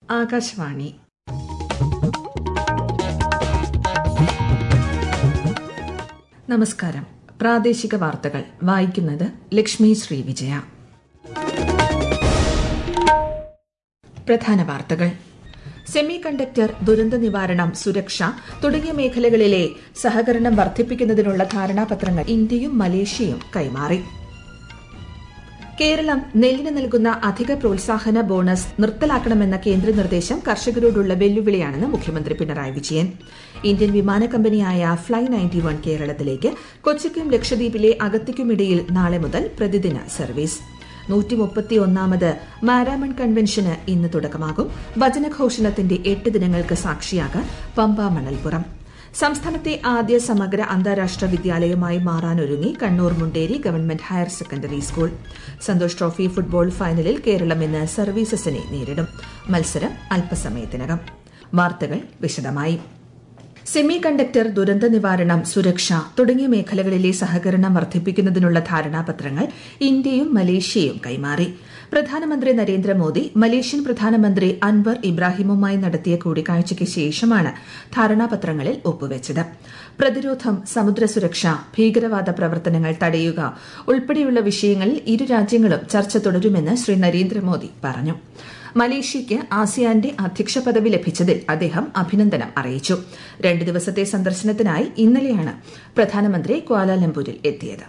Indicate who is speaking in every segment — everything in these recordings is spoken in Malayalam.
Speaker 1: ആകാശവാണി നമസ്കാരം പ്രാദേശിക വാർത്തകൾ വായിക്കുന്നത് ലക്ഷ്മി ശ്രീ വിജയ പ്രധാന വാർത്തകൾ സെമി കണ്ടക്ടർ ദുരന്ത നിവാരണം സുരക്ഷ തുടങ്ങിയ മേഖലകളിലെ സഹകരണം വർദ്ധിപ്പിക്കുന്നതിനുള്ള ധാരണാപത്രങ്ങൾ ഇന്ത്യയും മലേഷ്യയും കൈമാറി കേരളം നെല്ലിന് നൽകുന്ന അധിക പ്രോത്സാഹന ബോണസ് നിർത്തലാക്കണമെന്ന കേന്ദ്ര നിർദ്ദേശം കർഷകരോടുള്ള വെല്ലുവിളിയാണെന്ന് മുഖ്യമന്ത്രി പിണറായി വിജയൻ ഇന്ത്യൻ വിമാന കമ്പനിയായ ഫ്ലൈ നയൻറ്റി വൺ കേരളത്തിലേക്ക് കൊച്ചിക്കും ലക്ഷദ്വീപിലെ അഗത്തിക്കുമിടയിൽ നാളെ മുതൽ പ്രതിദിന സർവീസ് നൂറ്റി മുപ്പത്തിയൊന്നാമത് മാരാമൺ കൺവെൻഷന് ഇന്ന് തുടക്കമാകും വചനഘോഷണത്തിന്റെ എട്ട് ദിനങ്ങൾക്ക് സാക്ഷിയാകാൻ പമ്പ മണൽപ്പുറം സംസ്ഥാനത്തെ ആദ്യ സമഗ്ര അന്താരാഷ്ട്ര വിദ്യാലയമായി മാറാനൊരുങ്ങി Kannur Munderi government higher secondary school Santosh trophy football ഫൈനലിൽ കേരളം ഇന്ന് സർവീസസിനെ നേരിടും മത്സരം അല്പസമയത്തിനകം വാർത്തകൾ വിശദമായി സെമി കണ്ടക്ടർ ദുരന്ത നിവാരണം സുരക്ഷ തുടങ്ങിയ മേഖലകളിലെ സഹകരണം വർദ്ധിപ്പിക്കുന്നതിനുള്ള ധാരണാപത്രങ്ങൾ ഇന്ത്യയും മലേഷ്യയും കൈമാറി പ്രധാനമന്ത്രി നരേന്ദ്രമോദി മലേഷ്യൻ പ്രധാനമന്ത്രി അൻവർ ഇബ്രാഹിമുമായി നടത്തിയ കൂടിക്കാഴ്ചയ്ക്ക് ശേഷമാണ് ധാരണാപത്രങ്ങളിൽ ഒപ്പുവച്ചത് പ്രതിരോധം സമുദ്ര സുരക്ഷ ഭീകരവാദ പ്രവർത്തനങ്ങൾ തടയുക ഉൾപ്പെടെയുള്ള വിഷയങ്ങളിൽ ഇരു രാജ്യങ്ങളും ചർച്ച തുടരുമെന്ന് ശ്രീ നരേന്ദ്രമോദി പറഞ്ഞു മലേഷ്യയ്ക്ക് ആസിയാന്റെ അധ്യക്ഷ പദവി ലഭിച്ചതിൽ അദ്ദേഹം അഭിനന്ദനം അറിയിച്ചു രണ്ട് ദിവസത്തെ സന്ദർശനത്തിനായി ഇന്നലെയാണ് പ്രധാനമന്ത്രി ക്വാലാലംപൂരിൽ എത്തിയത്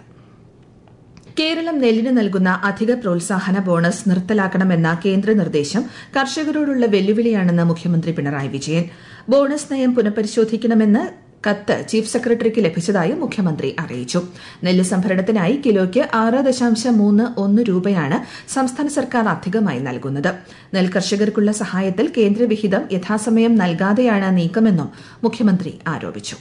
Speaker 1: കേരളം നെല്ലിന് നൽകുന്ന അധിക പ്രോത്സാഹന ബോണസ് നിർത്തലാക്കണമെന്ന കേന്ദ്ര നിർദ്ദേശം കർഷകരോടുള്ള വെല്ലുവിളിയാണെന്ന് മുഖ്യമന്ത്രി പിണറായി വിജയൻ ബോണസ് നയം പുനഃപരിശോധിക്കണമെന്ന് കത്ത് ചീഫ് സെക്രട്ടറിക്ക് ലഭിച്ചതായും മുഖ്യമന്ത്രി അറിയിച്ചു നെല്ല് സംഭരണത്തിനായി കിലോയ്ക്ക് ആറ് ദശാംശം മൂന്ന് ഒന്ന് രൂപയാണ് സംസ്ഥാന സർക്കാർ അധികമായി നൽകുന്നത് നെൽകർഷകർക്കുള്ള സഹായത്തിൽ കേന്ദ്രവിഹിതം യഥാസമയം നൽകാതെയാണ് നീക്കമെന്നും മുഖ്യമന്ത്രി ആരോപിച്ചു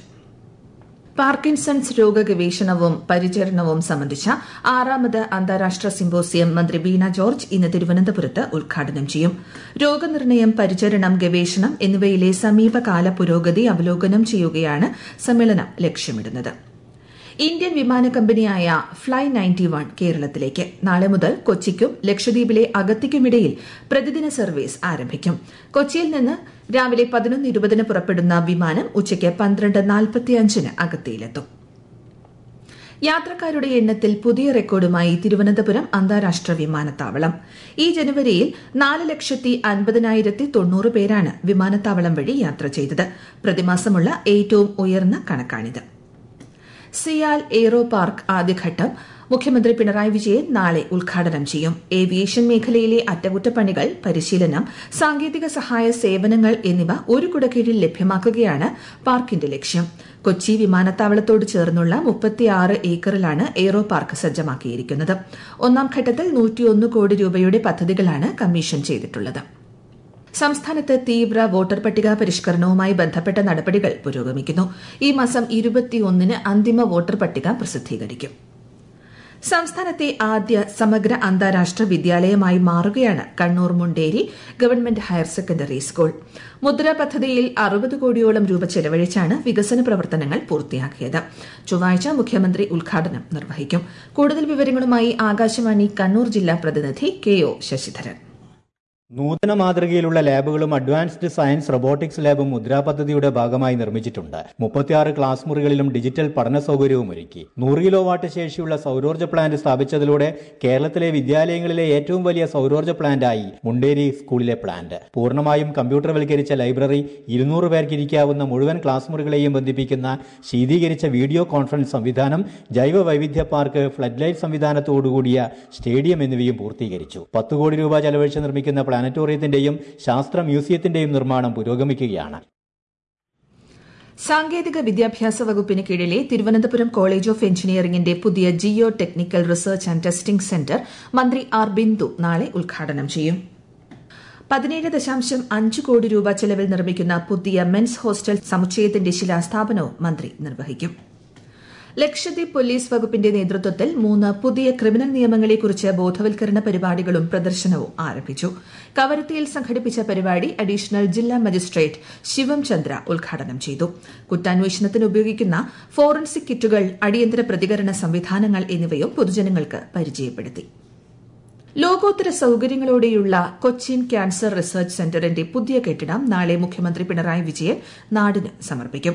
Speaker 1: പാർക്കിൻസൺസ് രോഗ ഗവേഷണവും പരിചരണവും സംബന്ധിച്ച ആറാമത് അന്താരാഷ്ട്ര സിമ്പോസിയം മന്ത്രി വീണ ജോർജ് ഇന്ന് തിരുവനന്തപുരത്ത് ഉദ്ഘാടനം ചെയ്യും രോഗനിർണയം പരിചരണം ഗവേഷണം എന്നിവയിലെ സമീപകാല പുരോഗതി അവലോകനം ചെയ്യുകയാണ് സമ്മേളനം ലക്ഷ്യമിടുന്നത് ഇന്ത്യൻ വിമാന കമ്പനിയായ ഫ്ലൈ നയൻറ്റി വൺ കേരളത്തിലേക്ക് നാളെ മുതൽ കൊച്ചിക്കും ലക്ഷദ്വീപിലെ അഗത്തിക്കുമിടയിൽ പ്രതിദിന സർവീസ് ആരംഭിക്കും കൊച്ചിയിൽ നിന്ന് രാവിലെ പതിനൊന്ന് ഇരുപതിന് പുറപ്പെടുന്ന വിമാനം ഉച്ചയ്ക്ക് പന്ത്രണ്ട് നാൽപ്പത്തിയഞ്ചിന് അഗത്തിയിലെത്തും യാത്രക്കാരുടെ എണ്ണത്തിൽ പുതിയ റെക്കോർഡുമായി തിരുവനന്തപുരം അന്താരാഷ്ട്ര വിമാനത്താവളം ഈ ജനുവരിയിൽ നാല് ലക്ഷത്തി അൻപതിനായിരത്തി തൊണ്ണൂറ് പേരാണ് വിമാനത്താവളം വഴി യാത്ര ചെയ്തത് പ്രതിമാസമുള്ള ഏറ്റവും ഉയർന്ന കണക്കാണിത് സിയാൽ എയ്റോ പാർക്ക് ആദ്യഘട്ടം മുഖ്യമന്ത്രി പിണറായി വിജയൻ നാളെ ഉദ്ഘാടനം ചെയ്യും ഏവിയേഷൻ മേഖലയിലെ അറ്റകുറ്റപ്പണികൾ പരിശീലനം സാങ്കേതിക സഹായ സേവനങ്ങൾ എന്നിവ ഒരു കുടക്കീഴിൽ ലഭ്യമാക്കുകയാണ് പാർക്കിന്റെ ലക്ഷ്യം കൊച്ചി വിമാനത്താവളത്തോട് ചേർന്നുള്ള മുപ്പത്തിയാറ് ഏക്കറിലാണ് എയ്റോ പാർക്ക് സജ്ജമാക്കിയിരിക്കുന്നത് ഒന്നാം ഘട്ടത്തിൽ നൂറ്റിയൊന്ന് കോടി രൂപയുടെ പദ്ധതികളാണ് കമ്മീഷൻ ചെയ്തിട്ടുള്ളത് സംസ്ഥാനത്ത് തീവ്ര വോട്ടർ പട്ടിക പരിഷ്കരണവുമായി ബന്ധപ്പെട്ട നടപടികൾ പുരോഗമിക്കുന്നു ഈ മാസം ഇരുപത്തിയൊന്നിന് അന്തിമ വോട്ടർ പട്ടിക പ്രസിദ്ധീകരിക്കും സംസ്ഥാനത്തെ ആദ്യ സമഗ്ര അന്താരാഷ്ട്ര വിദ്യാലയമായി മാറുകയാണ് Kannur Munderi government higher secondary school Mudra പദ്ധതിയിൽ അറുപത് കോടിയോളം രൂപ ചെലവഴിച്ചാണ് വികസന പ്രവർത്തനങ്ങൾ പൂർത്തിയാക്കിയത് ചൊവ്വാഴ്ച മുഖ്യമന്ത്രി ഉദ്ഘാടനം നിർവഹിക്കും കൂടുതൽ വിവരങ്ങളുമായി ആകാശവാണി കണ്ണൂർ ജില്ലാ പ്രതിനിധി കെ ഒ ശശിധരൻ
Speaker 2: നൂതന മാതൃകയിലുള്ള ലാബുകളും അഡ്വാൻസ്ഡ് സയൻസ് റോബോട്ടിക്സ് ലാബും മുദ്രാ പദ്ധതിയുടെ ഭാഗമായി നിർമ്മിച്ചിട്ടുണ്ട് മുപ്പത്തിയാറ് ക്ലാസ് മുറികളിലും ഡിജിറ്റൽ പഠന സൗകര്യവും ഒരുക്കി നൂറ് കിലോ വാട്ട് ശേഷിയുള്ള സൗരോർജ്ജ പ്ലാന്റ് സ്ഥാപിച്ചതിലൂടെ കേരളത്തിലെ വിദ്യാലയങ്ങളിലെ ഏറ്റവും വലിയ സൗരോർജ്ജ പ്ലാന്റായി മുണ്ടേരി സ്കൂളിലെ പ്ലാന്റ് പൂർണ്ണമായും കമ്പ്യൂട്ടർവൽക്കരിച്ച ലൈബ്രറി ഇരുന്നൂറ് പേർക്ക് ഇരിക്കാവുന്ന മുഴുവൻ ക്ലാസ് മുറികളെയും ബന്ധിപ്പിക്കുന്ന ശീതീകരിച്ച വീഡിയോ കോൺഫറൻസ് സംവിധാനം ജൈവ വൈവിധ്യ പാർക്ക് ഫ്ലഡ് ലൈറ്റ് സംവിധാനത്തോടുകൂടിയ സ്റ്റേഡിയം എന്നിവയും പൂർത്തീകരിച്ചു പത്ത് കോടി രൂപ ചെലവഴിച്ച് നിർമ്മിക്കുന്ന പ്ലാനറ്റോറിയത്തിന്റെയും ശാസ്ത്ര മ്യൂസിയത്തിന്റെയും നിർമ്മാണം പുരോഗമിക്കുകയാണ്
Speaker 1: സാങ്കേതിക വിദ്യാഭ്യാസ വകുപ്പിന് കീഴിലെ തിരുവനന്തപുരം കോളേജ് ഓഫ് എഞ്ചിനീയറിംഗിന്റെ പുതിയ geo technical research and testing centre മന്ത്രി ആർ ബിന്ദു നാളെ ഉദ്ഘാടനം ചെയ്യും പതിനേഴ് ദശാംശം അഞ്ച് കോടി രൂപ ചെലവിൽ നിർമ്മിക്കുന്ന പുതിയ മെൻസ് ഹോസ്റ്റൽ സമുച്ചയത്തിന്റെ ശിലാസ്ഥാപനവും മന്ത്രി നിർവഹിക്കും ലക്ഷദ്വീപ് പോലീസ് വകുപ്പിന്റെ നേതൃത്വത്തിൽ മൂന്ന് പുതിയ ക്രിമിനൽ നിയമങ്ങളെക്കുറിച്ച് ബോധവൽക്കരണ പരിപാടികളും പ്രദർശനവും ആരംഭിച്ചു കവരത്തിയിൽ സംഘടിപ്പിച്ച പരിപാടി അഡീഷണൽ ജില്ലാ മജിസ്ട്രേറ്റ് ശിവം ചന്ദ്ര ഉദ്ഘാടനം ചെയ്തു കുറ്റാന്വേഷണത്തിന് ഉപയോഗിക്കുന്ന ഫോറൻസിക് കിറ്റുകൾ അടിയന്തര പ്രതികരണ സംവിധാനങ്ങൾ എന്നിവയും പൊതുജനങ്ങൾക്ക് പരിചയപ്പെടുത്തി ലോകോത്തര സൌകര്യങ്ങളോടെയുള്ള കൊച്ചിൻ ക്യാൻസർ റിസർച്ച് സെന്ററിന്റെ പുതിയ കെട്ടിടം നാളെ മുഖ്യമന്ത്രി പിണറായി വിജയൻ നാടിന് സമർപ്പിക്കും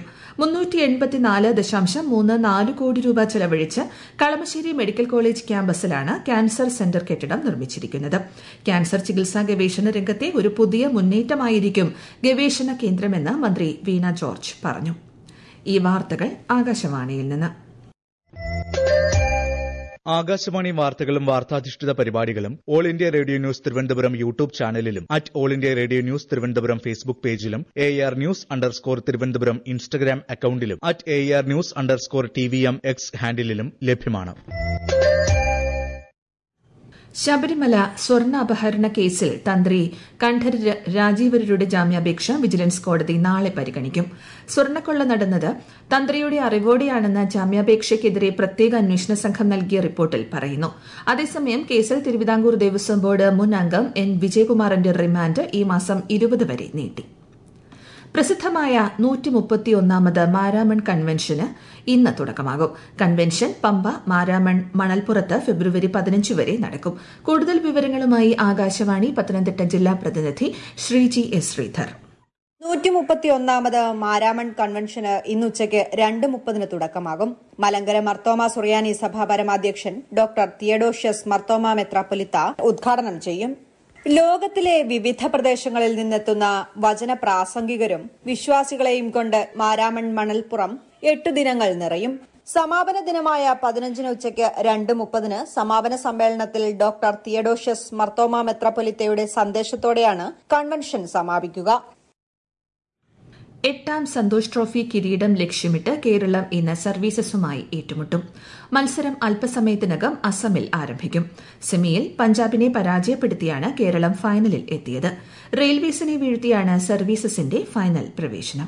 Speaker 1: കോടി രൂപ ചെലവഴിച്ച് കളമശ്ശേരി മെഡിക്കൽ കോളേജ് ക്യാമ്പസിലാണ് ക്യാൻസർ സെന്റർ കെട്ടിടം നിർമ്മിച്ചിരിക്കുന്നത് ക്യാൻസർ ചികിത്സാ ഗവേഷണ രംഗത്തെ ഒരു പുതിയ മുന്നേറ്റമായിരിക്കും ഗവേഷണ കേന്ദ്രമെന്ന് മന്ത്രി വീണ ജോർജ് പറഞ്ഞു ഈ വാർത്തകൾ ആകാശവാണിയിൽ നിന്ന്
Speaker 3: ആകാശവാണി വാർത്തകളും വാർത്താധിഷ്ഠിത പരിപാടികളും all India radio news Thiruvananthapuram YouTube ചാനലിലും at all India radio news Thiruvananthapuram Facebook പേജിലും A R news underscore Thiruvananthapuram Instagram അക്കൌണ്ടിലും at A R news underscore T V M X ഹാൻഡിലും ലഭ്യമാണ്
Speaker 1: ശബരിമല സ്വർണ്ണ അപഹരണ കേസിൽ തന്ത്രി കണ്ഠര് രാജീവരുടെ ജാമ്യാപേക്ഷ വിജിലൻസ് കോടതി നാളെ പരിഗണിക്കും സ്വർണ്ണക്കൊള്ള നടന്നത് തന്ത്രിയുടെ അറിവോടെയാണെന്ന് ജാമ്യാപേക്ഷയ്ക്കെതിരെ പ്രത്യേക അന്വേഷണ സംഘം നൽകിയ റിപ്പോർട്ടിൽ പറയുന്നു അതേസമയം കേസിൽ തിരുവിതാംകൂർ ദേവസ്വം ബോർഡ് മുൻ അംഗം എൻ വിജയകുമാറിന്റെ റിമാൻഡ് ഈ മാസം ഇരുപത് വരെ നീട്ടി പ്രസിദ്ധമായ നൂറ്റി മുപ്പത്തിയൊന്നാമത് മാരാമൺ കൺവെൻഷന് ഇന്ന് തുടക്കമാകും കൺവെൻഷൻ പമ്പ മാരാമൺ മണൽപ്പുറത്ത് ഫെബ്രുവരി പതിനഞ്ച് വരെ നടക്കും കൂടുതൽ വിവരങ്ങളുമായി ആകാശവാണി പത്തനംതിട്ട ജില്ലാ പ്രതിനിധി ശ്രീജി എസ് ശ്രീധർ
Speaker 4: നൂറ്റി മുപ്പത്തിയൊന്നാമത് മാരാമൺ കൺവെൻഷന് ഇന്ന് ഉച്ചയ്ക്ക് രണ്ട് മുപ്പതിന് തുടക്കമാകും മലങ്കര മർത്തോമ സുറിയാനി സഭ പരമാധ്യക്ഷൻ ഡോക്ടർ തിയഡോഷ്യസ് മർത്തോമ മെത്രാപ്പൊലിത്ത ഉദ്ഘാടനം ചെയ്യും ലോകത്തിലെ വിവിധ പ്രദേശങ്ങളിൽ നിന്നെത്തുന്ന വചന പ്രാസംഗികരും വിശ്വാസികളെയും കൊണ്ട് മാരാമൺ മണൽപ്പുറം എട്ടു ദിനങ്ങൾ നിറയും സമാപന ദിനമായ പതിനഞ്ചിന് ഉച്ചയ്ക്ക് രണ്ട് മുപ്പതിന് സമാപന സമ്മേളനത്തിൽ ഡോക്ടർ തിയഡോഷ്യസ് മർത്തോമ മെത്രാപ്പൊലിത്തയുടെ സന്ദേശത്തോടെയാണ് കൺവെൻഷൻ സമാപിക്കുക
Speaker 1: എട്ടാം സന്തോഷ് ട്രോഫി കിരീടം ലക്ഷ്യമിട്ട് കേരളം ഇന്ന് സർവീസസുമായി ഏറ്റുമുട്ടും മത്സരം അല്പസമയത്തിനകം അസമിൽ ആരംഭിക്കും സെമിയിൽ പഞ്ചാബിനെ പരാജയപ്പെടുത്തിയാണ് കേരളം ഫൈനലിൽ എത്തിയത് റെയിൽവേസിനെ വീഴ്ത്തിയാണ് സർവീസസിന്റെ ഫൈനൽ പ്രവേശനം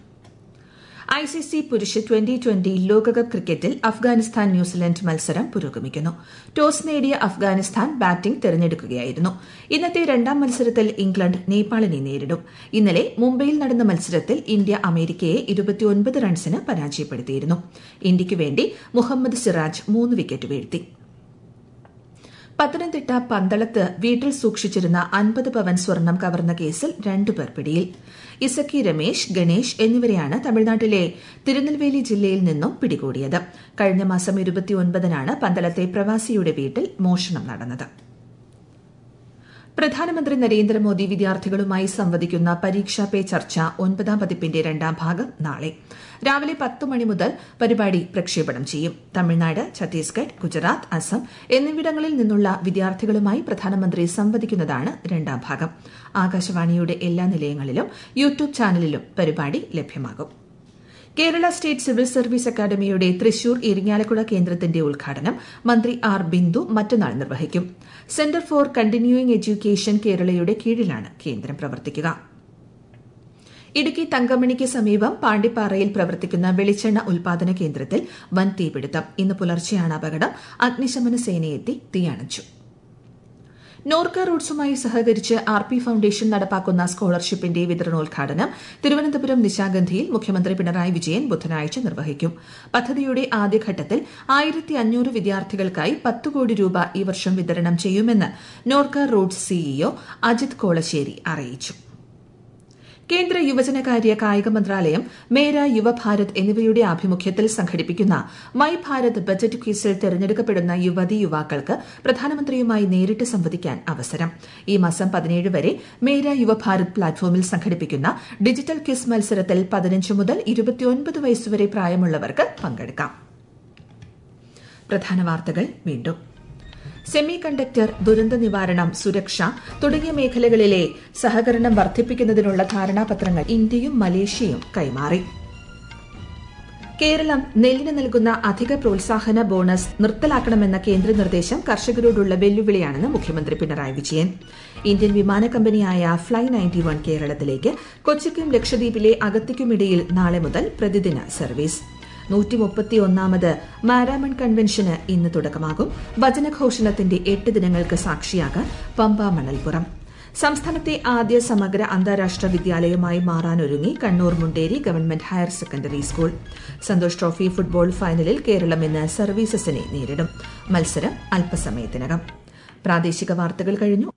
Speaker 1: ഐസിസി പുരുഷ ട്വന്റി ട്വന്റി ലോകകപ്പ് ക്രിക്കറ്റിൽ അഫ്ഗാനിസ്ഥാൻ ന്യൂസിലൻഡ് മത്സരം പുരോഗമിക്കുന്നു ടോസ് നേടിയ അഫ്ഗാനിസ്ഥാൻ ബാറ്റിംഗ് തെരഞ്ഞെടുക്കുകയായിരുന്നു ഇന്നത്തെ രണ്ടാം മത്സരത്തിൽ ഇംഗ്ലണ്ട് നേപ്പാളിനെ നേരിടും ഇന്നലെ മുംബൈയിൽ നടന്ന മത്സരത്തിൽ ഇന്ത്യ അമേരിക്കയെ ഇരുപത്തിയൊൻപത് റൺസിന് പരാജയപ്പെടുത്തിയിരുന്നു ഇന്ത്യയ്ക്ക് വേണ്ടി മുഹമ്മദ് സിറാജ് മൂന്ന് വിക്കറ്റ് വീഴ്ത്തി പത്തനംതിട്ട പന്തളത്ത് വീട്ടിൽ സൂക്ഷിച്ചിരുന്ന അൻപത് പവൻ സ്വർണം കവർന്ന കേസിൽ രണ്ടുപേർ പിടിയിൽ ഇസക്കി രമേശ് ഗണേഷ് എന്നിവരെയാണ് തമിഴ്നാട്ടിലെ തിരുനെൽവേലി ജില്ലയിൽ നിന്നും പിടികൂടിയത് കഴിഞ്ഞ മാസം ഇരുപത്തിയൊൻപതിനാണ് പന്തളത്തെ പ്രവാസിയുടെ വീട്ടിൽ മോഷണം നടന്നത് പ്രധാനമന്ത്രി നരേന്ദ്രമോദി വിദ്യാർത്ഥികളുമായി സംവദിക്കുന്ന പരീക്ഷാ പേ ചർച്ച ഒൻപതാം പതിപ്പിന്റെ രണ്ടാം ഭാഗം നാളെ രാവിലെ പത്ത് മണി മുതൽ പരിപാടി പ്രക്ഷേപണം ചെയ്യും തമിഴ്നാട് ഛത്തീസ്ഗഡ് ഗുജറാത്ത് അസം എന്നിവിടങ്ങളിൽ നിന്നുള്ള വിദ്യാർത്ഥികളുമായി പ്രധാനമന്ത്രി സംവദിക്കുന്നതാണ് രണ്ടാം ഭാഗം ആകാശവാണിയുടെ എല്ലാ നിലയങ്ങളിലും യൂട്യൂബ് ചാനലിലും പരിപാടി ലഭ്യമാകും കേരള സ്റ്റേറ്റ് സിവിൽ സർവീസ് അക്കാദമിയുടെ തൃശൂർ ഇരിങ്ങാലക്കുട കേന്ദ്രത്തിന്റെ ഉദ്ഘാടനം മന്ത്രി ആർ ബിന്ദു മറ്റന്നാൾ നിർവഹിക്കും സെന്റർ ഫോർ കണ്ടിന്യൂയിങ് എഡ്യൂക്കേഷൻ കേരളയുടെ കീഴിലാണ് കേന്ദ്രം പ്രവർത്തിക്കുക ഇടുക്കി തങ്കമണിക്ക് സമീപം പാണ്ടിപ്പാറയിൽ പ്രവർത്തിക്കുന്ന വെളിച്ചെണ്ണ ഉൽപാദന കേന്ദ്രത്തിൽ വൻ തീപിടുത്തം ഇന്ന് പുലർച്ചെയാണ് അപകടം അഗ്നിശമന സേനയെത്തി തീയണച്ചു നോർക്ക റൂട്ട്സുമായി സഹകരിച്ച് ആർ പി ഫൌണ്ടേഷൻ നടപ്പാക്കുന്ന സ്കോളർഷിപ്പിന്റെ വിതരണോദ്ഘാടനം തിരുവനന്തപുരം നിശാഗന്ധിയിൽ മുഖ്യമന്ത്രി പിണറായി വിജയൻ ബുധനാഴ്ച നിർവഹിക്കും പദ്ധതിയുടെ ആദ്യഘട്ടത്തിൽ ആയിരത്തി അഞ്ഞൂറ് വിദ്യാർത്ഥികൾക്കായി പത്ത് കോടി രൂപ ഈ വർഷം വിതരണം ചെയ്യുമെന്ന് നോർക്ക റൂട്ട്സ് സിഇഒ അജിത് കോളശ്ശേരി അറിയിച്ചു കേന്ദ്ര യുവജനകാര്യ കായിക മന്ത്രാലയം മേര യുവഭാരത് എന്നിവയുടെ ആഭിമുഖ്യത്തിൽ സംഘടിപ്പിക്കുന്ന മൈ ഭാരത് ബജറ്റ് ക്വിസിൽ തെരഞ്ഞെടുക്കപ്പെടുന്ന യുവതി യുവാക്കൾക്ക് പ്രധാനമന്ത്രിയുമായി നേരിട്ട് സംവദിക്കാൻ അവസരം ഈ മാസം പതിനേഴ് വരെ മേര യുവഭാരത് പ്ലാറ്റ്ഫോമിൽ സംഘടിപ്പിക്കുന്ന ഡിജിറ്റൽ ക്വിസ് മത്സരത്തിൽ പതിനഞ്ച് മുതൽ ഇരുപത്തിയൊൻപത് വയസ്സുവരെ പ്രായമുള്ളവർക്ക് പങ്കെടുക്കാം പ്രധാന വാർത്തകൾ വീണ്ടും സെമി കണ്ടക്ടർ ദുരന്ത നിവാരണം സുരക്ഷ തുടങ്ങിയ മേഖലകളിലെ സഹകരണം വർദ്ധിപ്പിക്കുന്നതിനുള്ള ധാരണാപത്രങ്ങൾ ഇന്ത്യയും മലേഷ്യയും കൈമാറി കേരളം നെല്ലിന് നൽകുന്ന അധിക പ്രോത്സാഹന ബോണസ് നിർത്തലാക്കണമെന്ന കേന്ദ്ര നിർദ്ദേശം കർഷകരോടുള്ള വെല്ലുവിളിയാണെന്ന് മുഖ്യമന്ത്രി പിണറായി വിജയൻ ഇന്ത്യൻ വിമാന കമ്പനിയായ ഫ്ലൈ നയൻറ്റി വൺ കേരളത്തിലേക്ക് കൊച്ചിക്കും ലക്ഷദ്വീപിലെ അഗത്തിക്കുമിടയിൽ നാളെ മുതൽ പ്രതിദിന സർവീസ് നൂറ്റി മുപ്പത്തിയൊന്നാമത് മാരാമൺ കൺവെൻഷന് ഇന്ന് തുടക്കമാകും വചനഘോഷണത്തിന്റെ എട്ട് ദിനങ്ങൾക്ക് സാക്ഷിയാകാൻ പമ്പ മണൽപ്പുറം സംസ്ഥാനത്തെ ആദ്യ സമഗ്ര അന്താരാഷ്ട്ര വിദ്യാലയമായി മാറാനൊരുങ്ങി Kannur Munderi government higher secondary school Santosh trophy football ഫൈനലിൽ കേരളം ഇന്ന് സർവീസസിനെ നേരിടും മത്സരം അല്പസമയത്തിനകം പ്രാദേശിക വാർത്തകൾ കഴിഞ്ഞു